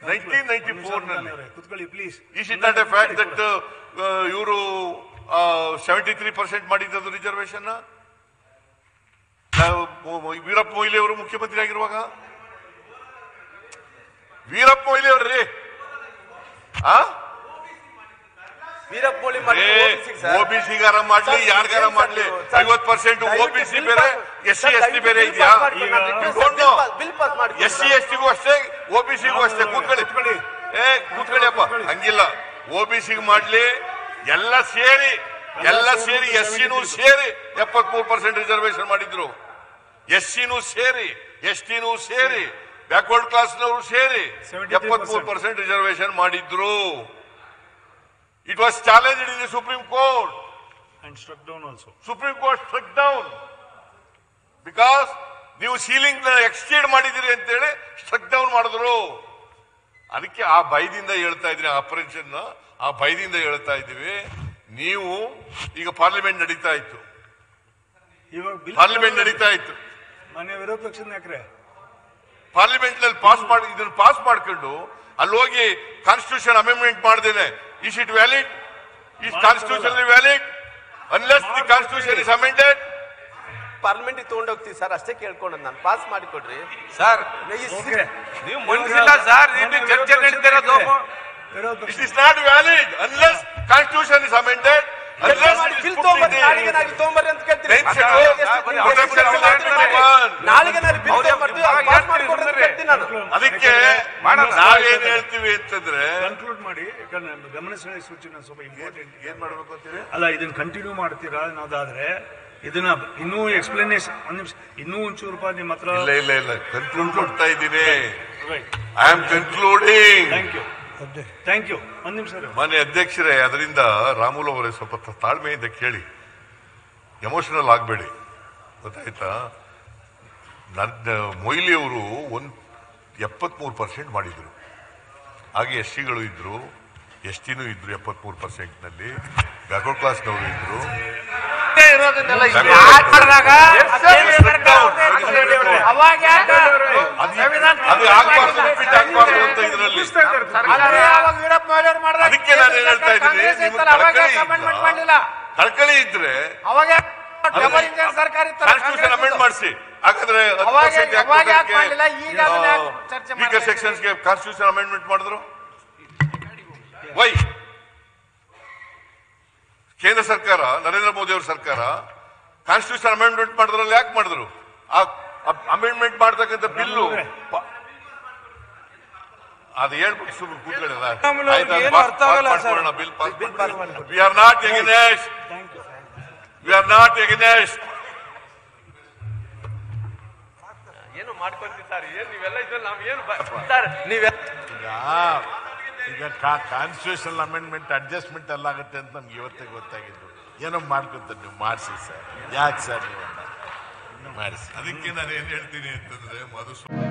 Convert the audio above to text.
Nineteen ninety four ನಲ್ಲಿ ಕುತ್ಕೊಳ್ಳಿ please is it not a fact that ಇವರು seventy three percent ಮಾಡಿದ್ದು reservation Veerappa Moily ಅವರು ಮುಖ್ಯಮಂತ್ರಿ ಆಗಿರುವಾಗ ವೀರಪ್ಪ ಮೊಯ್ಲಿ ಅವ್ರಿ ಆ ವೀರಪ್ಪ ಮೊಯ್ಲಿ ಮಾಡಿ ಓಬಿಸಿಗಾರ ಮಾಡ್ಲಿ ಯಾರಿಗಾರ ಮಾಡ್ಲಿ ಐವತ್ ಪರ್ಸೆಂಟ್ ಓಬಿಸಿ ಬೇರೆ ಎಸ್ ಸಿ ಎಸ್ ಟಿ ಬೇರೆ ಇದೆಯಾ ಬಿಲ್ ಪಾಸ್ ಮಾಡಿ ಎಸ್ ಸಿ ಎಸ್ ಟಿಗೂ ಅಷ್ಟೇ ಓಬಿಸಿಗೂ ಅಷ್ಟೇ ಕೂತ್ಕೊಳ್ಳಿ ಏ ಕೂತ್ಕೊಳ್ಳಿಯಪ್ಪ ಹಂಗಿಲ್ಲ ಓಬಿಸಿಗೆ ಮಾಡ್ಲಿ ಎಲ್ಲ ಸೇರಿ ಎಲ್ಲ ಸೇರಿ ಎಸ್ ಸಿನೂ ಸೇರಿ ಎಪ್ಪತ್ಮೂರು ಪರ್ಸೆಂಟ್ ರಿಸರ್ವೇಶನ್ ಮಾಡಿದ್ರು ಎಸ್ ಸಿನೂ ಸೇರಿ ಎಸ್ ಟಿನೂ ಸೇರಿ ಬ್ಯಾಕ್ವರ್ಡ್ ಕ್ಲಾಸ್ನವರು ಸೇರಿ 73% ಎಪ್ಪತ್ಮೂರು ಪರ್ಸೆಂಟ್ ರಿಸರ್ವೇಶನ್ ಮಾಡಿದ್ರು it was challenge in the supreme court and struck down also supreme court struck down because ನೀವು ಸೀಲಿಂಗ್ ಎಕ್ಸ್ಟೇಡ್ ಮಾಡಿದಿರಿ ಅಂತೇಳಿ ಸ್ಟ್ರಕ್ ಡೌನ್ ಮಾಡಿದ್ರು ಅದಕ್ಕೆ ಆ ಭಯದಿಂದ ಹೇಳ್ತಾ ಇದ್ರಿ ಆಪರೇಷನ್ ಆ ಭಯದಿಂದ ಹೇಳ್ತಾ ಇದ್ದೀವಿ ನೀವು ಈಗ ಪಾರ್ಲಿಮೆಂಟ್ ನಡೀತಾ ಇತ್ತು ಇವಾಗ ಬಿಲ್ ಪಾರ್ಲಿಮೆಂಟ್ ನಡೀತಾ ಇತ್ತು ಮನೆ ವಿರೋಧ ಪಕ್ಷದ ನಾಯಕರೇ ಪಾರ್ಲಿಮೆಂಟ್ ನಲ್ಲಿ ಪಾಸ್ ಮಾಡಿ ಇದನ್ನು ಪಾಸ್ ಮಾಡ್ಕೊಂಡು ಅಲ್ಲಿ ಹೋಗಿ ಕಾನ್ಸ್ಟಿಟ್ಯೂಷನ್ ಅಮೆಂಡ್ಮೆಂಟ್ ಮಾಡ್ದೇನೆ is it valid is constitution valid unless the constitution is amended parliament ತಗೊಂಡೋಗ್ತೀವಿ ಸರ್ ಅಷ್ಟೇ ಕೇಳ್ಕೊಂಡು ನಾನು ಪಾಸ್ ಮಾಡಿಕೊಡ್ರಿ ಸರ್ ಈ ಸಿ- ಓಕೆ ನೀವು ಮನ್ಸಿಲ್ಲ ಸರ್ ಇಲ್ಲಿ ಚರ್ಚೆ ನಡೀತಿರೋದು ವಿರೋಧ ಪಕ್ಷ It is not valid unless constitution is amended, unless it is bill put in ತಗೊಂಬರ್ರಿ the... ನಾಳೆಗೆ ನಾನು ತಗೊಂಬರ್ರಿ ಅಂತ ಕೇಳ್ತೀನಿ Then ಎಷ್ಟು- schedule. ಎಷ್ಟು- ಅವ್ರು ಎಷ್ಟು ಅವ್ರು schedule ಅವ್ರು ಮಾಡ್ತೀರಿ ಅವ್ರು ಮಾಡಿ. ನಾಳೆಗೆ ನಾನು ಬಿಲ್ ಅವ್ರು ತಗೊಂಬರ್ತೀವಿ ಅವ್ರು ಪಾಸ್ ಹೇಳ್ತೀರಿ ಮಾಡ್ಕೊಡ್ರಿ ಅಂತ ಸುಮ್ನಿರಿ. ಕೇಳ್ತೀನಿ ನಾನು ಅದಕ್ಕೆ ಮಾಡೋಣ. ನಾವೇನ್ ಹೇಳ್ತೀವಿ ಅಂತಂದ್ರೆ ಕನ್ಕ್ಲೂಡ್ ಮಾಡಿ ಯಾಕಂದ್ರೆ ಗಮನ ಸೆಳೆಯುವ ಸೂಚನೆ ಸ್ವಲ್ಪ ಇಂಪಾರ್ಟೆಂಟ್ ಏನ್ ಮಾಡ್ಬೇಕು ಅಂತೀರಿ ಅಲ್ಲ ಇದನ್ನ ಕಂಟಿನ್ಯೂ ಮಾಡ್ತೀರಾ ಅನ್ನೋದಾದ್ರೆ ಇದನ್ನ ಇನ್ನೂ ಎಕ್ಸ್ಪ್ಲನೇಷನ್ ಒಂದ್ ನಿಮಿಷ ಇನ್ನೂ ಒಂಚೂರು ರೂಪಾಯಿ ನಿಮ್ಮ ಹತ್ರ ಇಲ್ಲ ಇಲ್ಲ ಇಲ್ಲ ಕನ್ಕ್ಲೂಡ್ ಕೊಡ್ತಾ ಇದ್ದೀನಿ right I am concluding thank you thank you ಒಂದ್ ನಿಮಿಷ ರೀ. ಮಾನ್ಯ ಅಧ್ಯಕ್ಷರೇ ಅದರಿಂದ ರಾಮುಲು ಅವರೇ ಸ್ವಲ್ಪ ತ- ತಾಳ್ಮೆಯಿಂದ ಕೇಳಿ ಎಮೋಷನಲ್ ಆಗಬೇಡಿ ಗೊತ್ತಾಯ್ತಾ ನನ್ನ ಮೊಯ್ಲಿ ಅವರು ಒಂದ್ ಎಪ್ಪತ್ಮೂರು ಪರ್ಸೆಂಟ್ ಮಾಡಿದ್ರು ಹಾಗೆ ಎಸ್ ಸಿಗಳು ಇದ್ರು ಎಸ್ ಟಿನೂ ಇದ್ರು ಎಪ್ಪತ್ಮೂರು ಪರ್ಸೆಂಟ್ನಲ್ಲಿ ಬ್ಯಾಕ್ವರ್ಡ್ ಕ್ಲಾಸ್ನವರು ಇದ್ರು ಅದು ಆಗ್ಬಾರ್ದು ರಿಪೀಟ್ ಆಗ್ಬಾರ್ದು ಅಂತ ಇದರಲ್ಲಿ ಅದಕ್ಕೆ ನಾನು ಏನ್ ಹೇಳ್ತಾ ಇದ್ದೀನಿ ನಿಮ್ಗೆ ಕಳಕಳಿ ಇಲ್ಲ. ಕಳಕಳಿ ಇದ್ರೆ ಕಾನ್ಸ್ಟಿಟ್ಯೂಷನ್ ಅಮೆಂಡ್ ಮಾಡಿಸಿ ಹಾಗಾದ್ರೆ ಅವಾಗ- ಅವಾಗ ಯಾಕ್ ಮಾಡ್ಲಿಲ್ಲ? ಈಗ ಅದನ್ನ ಯಾಕ್ ಚರ್ಚೆ ವೀಕರ್ ಮಾಡ್ತಾ ಸೆಕ್ಷನ್ಸ್ಗೆ ಕಾನ್ಸ್ಟಿಟ್ಯೂಷನ್ ಅಮೆಂಡ್ಮೆಂಟ್ ಮಾಡಿದ್ರು ವೈ ಕೇಂದ್ರ ಸರ್ಕಾರ ನರೇಂದ್ರ ಮೋದಿ ಅವರ ಸರ್ಕಾರ ಕಾನ್ಸ್ಟಿಟ್ಯೂಷನ್ ಅಮೆಂಡ್ಮೆಂಟ್ ಮಾಡಿದ್ರಲ್ಲಿ ಯಾಕೆ ಮಾಡಿದ್ರು ಆ ಅಮೆಂಡ್ಮೆಂಟ್ ಮಾಡ್ತಕ್ಕಂಥ ಬಿಲ್ಲು ಅದು ಹೇಳ್ಬಿಟ್ಟು ಸುಮ್ಮನೆ ಕೂತ್ಕೊಳ್ಳಲ್ಲ ರಾಮುಲು ಅವ್ರಿಗೆ ಏನು ಅರ್ಥ ಆಗಲ್ಲ sir. Bill pass we are not against we are not against ಏನು ಮಾಡ್ಕೊಂತೀವಿ ಸರ್ ಏನ್ ನೀವೆಲ್ಲ ಇದ್ರಲ್ಲಿ ನಾವ್ ಏನು ಬ- ಸರ್ ನೀವೆ ಈಗ ಕಾನ್ಸ್ಟಿಟ್ಯೂಷನ್ ಅಮೆಂಡ್ಮೆಂಟ್ ಅಡ್ಜಸ್ಟ್ಮೆಂಟ್ ಎಲ್ಲ ಆಗುತ್ತೆ ಅಂತ ನಮ್ಗೆ ಇವತ್ತೇ ಗೊತ್ತಾಗಿದ್ದು ಏನೋ ಮಾಡ್ಕೊಂತ ನೀವು ಮಾಡಿಸಿ ಸರ್ ಯಾಕೆ ಸರ್ ನೀವು ಮಾಡಿಸಿ ಅದಕ್ಕೆ ನಾನು ಏನ್ ಹೇಳ್ತೀನಿ ಅಂತಂದ್ರೆ ಮಧುಸೂದನ್